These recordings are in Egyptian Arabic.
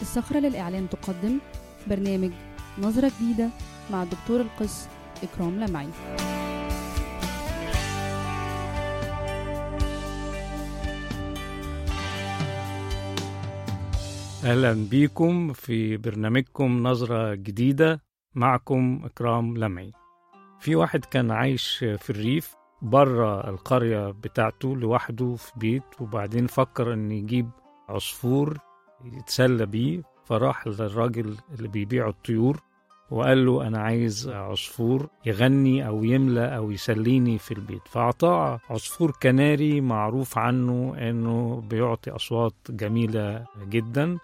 الصخرة للإعلام تقدم برنامج نظرة جديدة مع الدكتور القس إكرام لمعي أهلا بيكم في برنامجكم نظرة جديدة معكم إكرام لمعي في واحد كان عايش في الريف بره القرية بتاعته لوحده في بيت وبعدين فكر إن يجيب عصفور يتسلى بيه فراح للراجل اللي بيبيع الطيور وقال له أنا عايز عصفور يغني أو يملى أو يسليني في البيت فأعطاه عصفور كناري معروف عنه إنه بيعطي أصوات جميلة جدا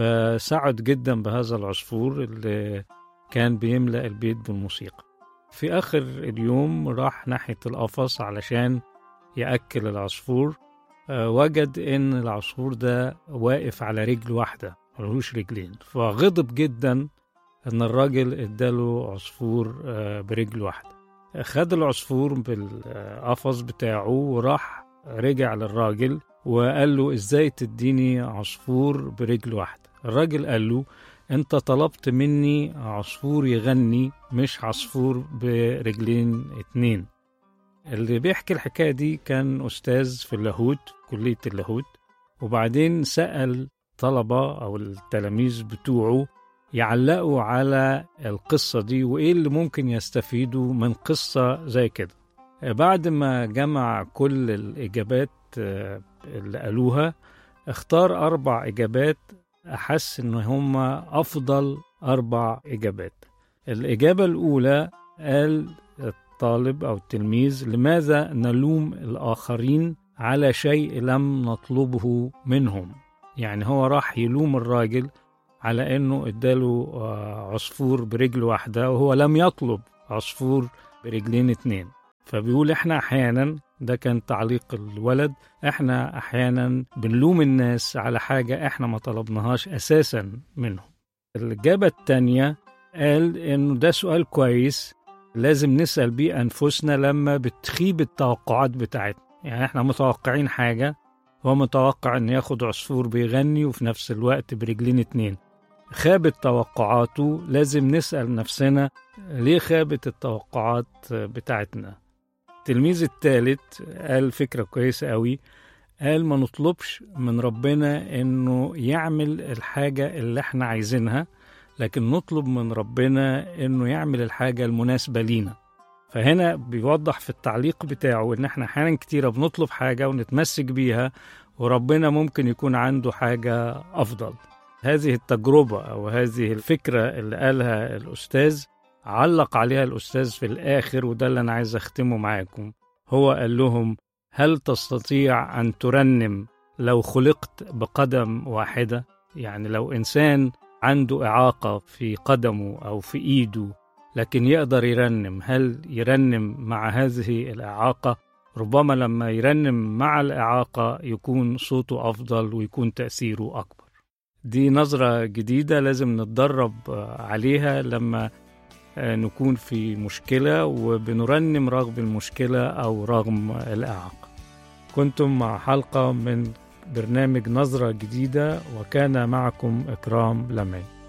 فسعد جدا بهذا العصفور اللي كان بيملأ البيت بالموسيقى في آخر اليوم راح ناحية القفص علشان يأكل العصفور آه، وجد إن العصفور ده واقف على رجل واحدة ملهوش رجلين فغضب جدا إن الراجل اداله عصفور آه، برجل واحدة خد العصفور بالقفص بتاعه وراح رجع للراجل وقال له ازاي تديني عصفور برجل واحدة الراجل قال له انت طلبت مني عصفور يغني مش عصفور برجلين اتنين اللي بيحكي الحكاية دي كان أستاذ في اللاهوت كلية اللاهوت وبعدين سأل طلبة أو التلاميذ بتوعه يعلقوا على القصة دي وإيه اللي ممكن يستفيدوا من قصة زي كده بعد ما جمع كل الإجابات آه، اللي قالوها اختار أربع إجابات أحس إن هما أفضل أربع إجابات الإجابة الأولى قال الطالب أو التلميذ لماذا نلوم الآخرين على شيء لم نطلبه منهم يعني هو راح يلوم الراجل على إنه إداله آه، عصفور برجل واحدة وهو لم يطلب عصفور برجلين اتنين فبيقول إحنا أحيانا ده كان تعليق الولد احنا احيانا بنلوم الناس على حاجة احنا ما طلبناهاش اساسا منهم الإجابة التانية قال انه ده سؤال كويس لازم نسأل بيه أنفسنا لما بتخيب التوقعات بتاعتنا يعني احنا متوقعين حاجة هو متوقع ان ياخد عصفور بيغني وفي نفس الوقت برجلين اتنين خابت توقعاته لازم نسأل نفسنا ليه خابت التوقعات بتاعتنا التلميذ الثالث قال فكرة كويسة قوي قال ما نطلبش من ربنا انه يعمل الحاجة اللي احنا عايزينها لكن نطلب من ربنا انه يعمل الحاجة المناسبة لينا فهنا بيوضح في التعليق بتاعه ان احنا احيانا كتيرة بنطلب حاجة ونتمسك بيها وربنا ممكن يكون عنده حاجة افضل هذه التجربة او هذه الفكرة اللي قالها الاستاذ علق عليها الأستاذ في الآخر وده اللي أنا عايز أختمه معاكم هو قال لهم هل تستطيع أن ترنم لو خلقت بقدم واحدة يعني لو إنسان عنده إعاقة في قدمه أو في إيده لكن يقدر يرنم هل يرنم مع هذه الإعاقة ربما لما يرنم مع الإعاقة يكون صوته أفضل ويكون تأثيره أكبر دي نظرة جديدة لازم نتدرب عليها لما نكون في مشكلة وبنرنم رغم المشكلة أو رغم الإعاقة كنتم مع حلقة من برنامج نظرة جديدة وكان معكم إكرام لمي